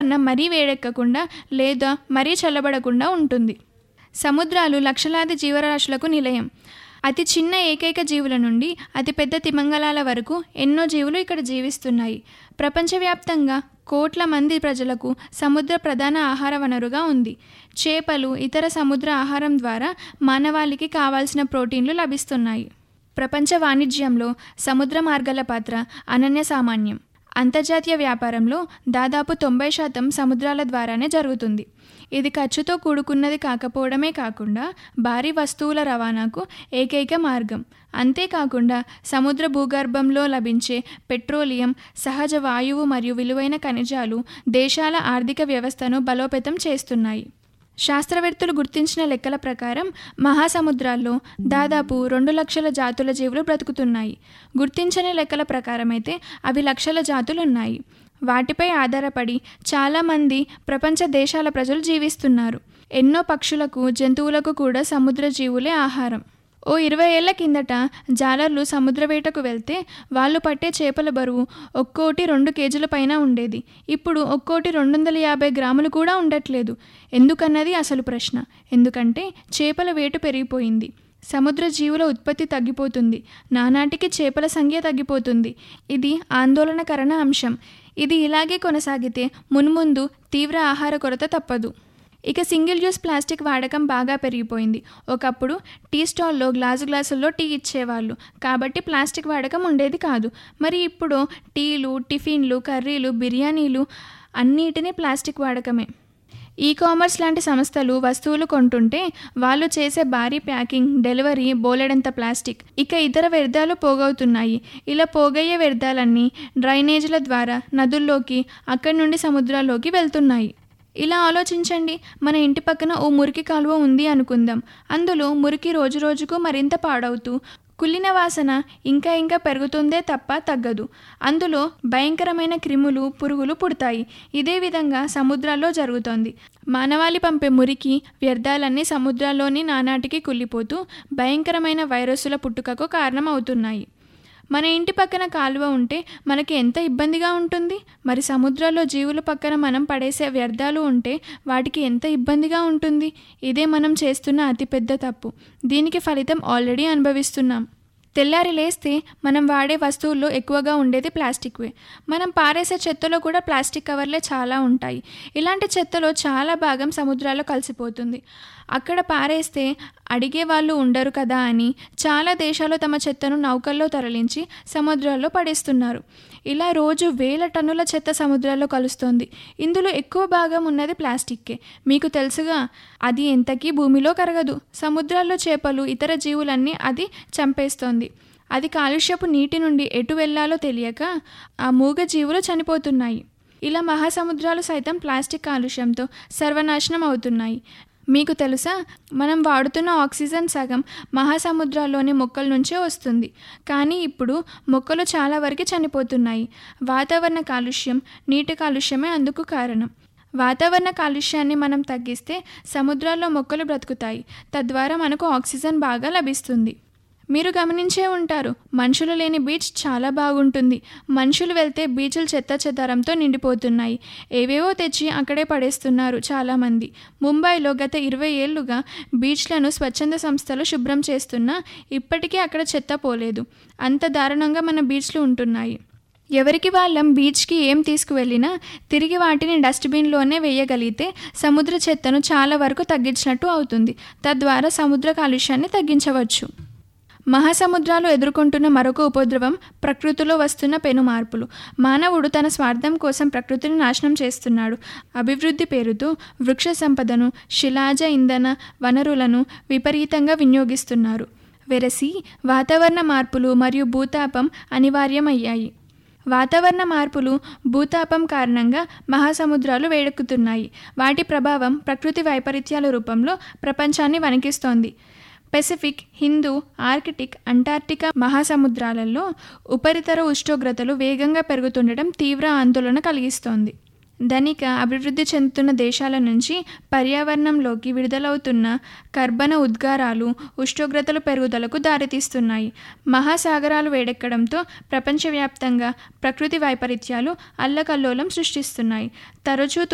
వాతావరణం మరీ వేడెక్కకుండా లేదా మరీ చల్లబడకుండా ఉంటుంది సముద్రాలు లక్షలాది జీవరాశులకు నిలయం అతి చిన్న ఏకైక జీవుల నుండి అతి పెద్ద తిమంగళాల వరకు ఎన్నో జీవులు ఇక్కడ జీవిస్తున్నాయి ప్రపంచవ్యాప్తంగా కోట్ల మంది ప్రజలకు సముద్ర ప్రధాన ఆహార వనరుగా ఉంది చేపలు ఇతర సముద్ర ఆహారం ద్వారా మానవాళికి కావాల్సిన ప్రోటీన్లు లభిస్తున్నాయి ప్రపంచ వాణిజ్యంలో సముద్ర మార్గాల పాత్ర అనన్య సామాన్యం అంతర్జాతీయ వ్యాపారంలో దాదాపు తొంభై శాతం సముద్రాల ద్వారానే జరుగుతుంది ఇది ఖర్చుతో కూడుకున్నది కాకపోవడమే కాకుండా భారీ వస్తువుల రవాణాకు ఏకైక మార్గం అంతేకాకుండా సముద్ర భూగర్భంలో లభించే పెట్రోలియం సహజ వాయువు మరియు విలువైన ఖనిజాలు దేశాల ఆర్థిక వ్యవస్థను బలోపేతం చేస్తున్నాయి శాస్త్రవేత్తలు గుర్తించిన లెక్కల ప్రకారం మహాసముద్రాల్లో దాదాపు రెండు లక్షల జాతుల జీవులు బ్రతుకుతున్నాయి గుర్తించని లెక్కల ప్రకారం అయితే అవి లక్షల జాతులు ఉన్నాయి వాటిపై ఆధారపడి చాలామంది ప్రపంచ దేశాల ప్రజలు జీవిస్తున్నారు ఎన్నో పక్షులకు జంతువులకు కూడా సముద్ర జీవులే ఆహారం ఓ ఇరవై ఏళ్ల కిందట జాలర్లు సముద్ర వేటకు వెళ్తే వాళ్ళు పట్టే చేపల బరువు ఒక్కోటి రెండు కేజీల పైన ఉండేది ఇప్పుడు ఒక్కోటి రెండు వందల యాభై గ్రాములు కూడా ఉండట్లేదు ఎందుకన్నది అసలు ప్రశ్న ఎందుకంటే చేపల వేటు పెరిగిపోయింది సముద్ర జీవుల ఉత్పత్తి తగ్గిపోతుంది నానాటికి చేపల సంఖ్య తగ్గిపోతుంది ఇది ఆందోళనకరణ అంశం ఇది ఇలాగే కొనసాగితే మున్ముందు తీవ్ర ఆహార కొరత తప్పదు ఇక సింగిల్ యూస్ ప్లాస్టిక్ వాడకం బాగా పెరిగిపోయింది ఒకప్పుడు టీ స్టాల్లో గ్లాసు గ్లాసుల్లో టీ ఇచ్చేవాళ్ళు కాబట్టి ప్లాస్టిక్ వాడకం ఉండేది కాదు మరి ఇప్పుడు టీలు టిఫిన్లు కర్రీలు బిర్యానీలు అన్నిటినీ ప్లాస్టిక్ వాడకమే ఈ కామర్స్ లాంటి సంస్థలు వస్తువులు కొంటుంటే వాళ్ళు చేసే భారీ ప్యాకింగ్ డెలివరీ బోలెడంత ప్లాస్టిక్ ఇక ఇతర వ్యర్థాలు పోగవుతున్నాయి ఇలా పోగయ్యే వ్యర్థాలన్నీ డ్రైనేజీల ద్వారా నదుల్లోకి అక్కడి నుండి సముద్రాల్లోకి వెళ్తున్నాయి ఇలా ఆలోచించండి మన ఇంటి పక్కన ఓ మురికి కాలువ ఉంది అనుకుందాం అందులో మురికి రోజు రోజుకు మరింత పాడవుతూ కుళ్ళిన వాసన ఇంకా ఇంకా పెరుగుతుందే తప్ప తగ్గదు అందులో భయంకరమైన క్రిములు పురుగులు పుడతాయి ఇదే విధంగా సముద్రాల్లో జరుగుతోంది మానవాళి పంపే మురికి వ్యర్థాలన్నీ సముద్రాల్లోని నానాటికి కుళ్ళిపోతూ భయంకరమైన వైరస్సుల పుట్టుకకు కారణమవుతున్నాయి మన ఇంటి పక్కన కాలువ ఉంటే మనకి ఎంత ఇబ్బందిగా ఉంటుంది మరి సముద్రాల్లో జీవుల పక్కన మనం పడేసే వ్యర్థాలు ఉంటే వాటికి ఎంత ఇబ్బందిగా ఉంటుంది ఇదే మనం చేస్తున్న అతిపెద్ద తప్పు దీనికి ఫలితం ఆల్రెడీ అనుభవిస్తున్నాం తెల్లారి లేస్తే మనం వాడే వస్తువుల్లో ఎక్కువగా ఉండేది ప్లాస్టిక్వే మనం పారేసే చెత్తలో కూడా ప్లాస్టిక్ కవర్లే చాలా ఉంటాయి ఇలాంటి చెత్తలో చాలా భాగం సముద్రాల్లో కలిసిపోతుంది అక్కడ పారేస్తే అడిగే వాళ్ళు ఉండరు కదా అని చాలా దేశాలు తమ చెత్తను నౌకల్లో తరలించి సముద్రాల్లో పడేస్తున్నారు ఇలా రోజు వేల టన్నుల చెత్త సముద్రాల్లో కలుస్తోంది ఇందులో ఎక్కువ భాగం ఉన్నది ప్లాస్టిక్కే మీకు తెలుసుగా అది ఎంతకీ భూమిలో కరగదు సముద్రాల్లో చేపలు ఇతర జీవులన్నీ అది చంపేస్తోంది అది కాలుష్యపు నీటి నుండి ఎటు వెళ్లాలో తెలియక ఆ మూగ జీవులు చనిపోతున్నాయి ఇలా మహాసముద్రాలు సైతం ప్లాస్టిక్ కాలుష్యంతో సర్వనాశనం అవుతున్నాయి మీకు తెలుసా మనం వాడుతున్న ఆక్సిజన్ సగం మహాసముద్రాల్లోని మొక్కల నుంచే వస్తుంది కానీ ఇప్పుడు మొక్కలు చాలా వరకు చనిపోతున్నాయి వాతావరణ కాలుష్యం నీటి కాలుష్యమే అందుకు కారణం వాతావరణ కాలుష్యాన్ని మనం తగ్గిస్తే సముద్రాల్లో మొక్కలు బ్రతుకుతాయి తద్వారా మనకు ఆక్సిజన్ బాగా లభిస్తుంది మీరు గమనించే ఉంటారు మనుషులు లేని బీచ్ చాలా బాగుంటుంది మనుషులు వెళ్తే బీచ్లు చెత్త చెదారంతో నిండిపోతున్నాయి ఏవేవో తెచ్చి అక్కడే పడేస్తున్నారు చాలామంది ముంబైలో గత ఇరవై ఏళ్లుగా బీచ్లను స్వచ్ఛంద సంస్థలు శుభ్రం చేస్తున్నా ఇప్పటికీ అక్కడ చెత్త పోలేదు అంత దారుణంగా మన బీచ్లు ఉంటున్నాయి ఎవరికి వాళ్ళం బీచ్కి ఏం తీసుకువెళ్ళినా తిరిగి వాటిని డస్ట్బిన్లోనే వేయగలిగితే సముద్ర చెత్తను చాలా వరకు తగ్గించినట్టు అవుతుంది తద్వారా సముద్ర కాలుష్యాన్ని తగ్గించవచ్చు మహాసముద్రాలు ఎదుర్కొంటున్న మరొక ఉపద్రవం ప్రకృతిలో వస్తున్న పెను మార్పులు మానవుడు తన స్వార్థం కోసం ప్రకృతిని నాశనం చేస్తున్నాడు అభివృద్ధి పేరుతో వృక్ష సంపదను శిలాజ ఇంధన వనరులను విపరీతంగా వినియోగిస్తున్నారు వెరసి వాతావరణ మార్పులు మరియు భూతాపం అనివార్యమయ్యాయి వాతావరణ మార్పులు భూతాపం కారణంగా మహాసముద్రాలు వేడెక్కుతున్నాయి వాటి ప్రభావం ప్రకృతి వైపరీత్యాల రూపంలో ప్రపంచాన్ని వణికిస్తోంది పెసిఫిక్ హిందూ ఆర్కిటిక్ అంటార్క్టికా మహాసముద్రాలలో ఉపరితల ఉష్ణోగ్రతలు వేగంగా పెరుగుతుండటం తీవ్ర ఆందోళన కలిగిస్తోంది ధనిక అభివృద్ధి చెందుతున్న దేశాల నుంచి పర్యావరణంలోకి విడుదలవుతున్న కర్బన ఉద్గారాలు ఉష్ణోగ్రతల పెరుగుదలకు దారితీస్తున్నాయి మహాసాగరాలు వేడెక్కడంతో ప్రపంచవ్యాప్తంగా ప్రకృతి వైపరీత్యాలు అల్లకల్లోలం సృష్టిస్తున్నాయి తరచూ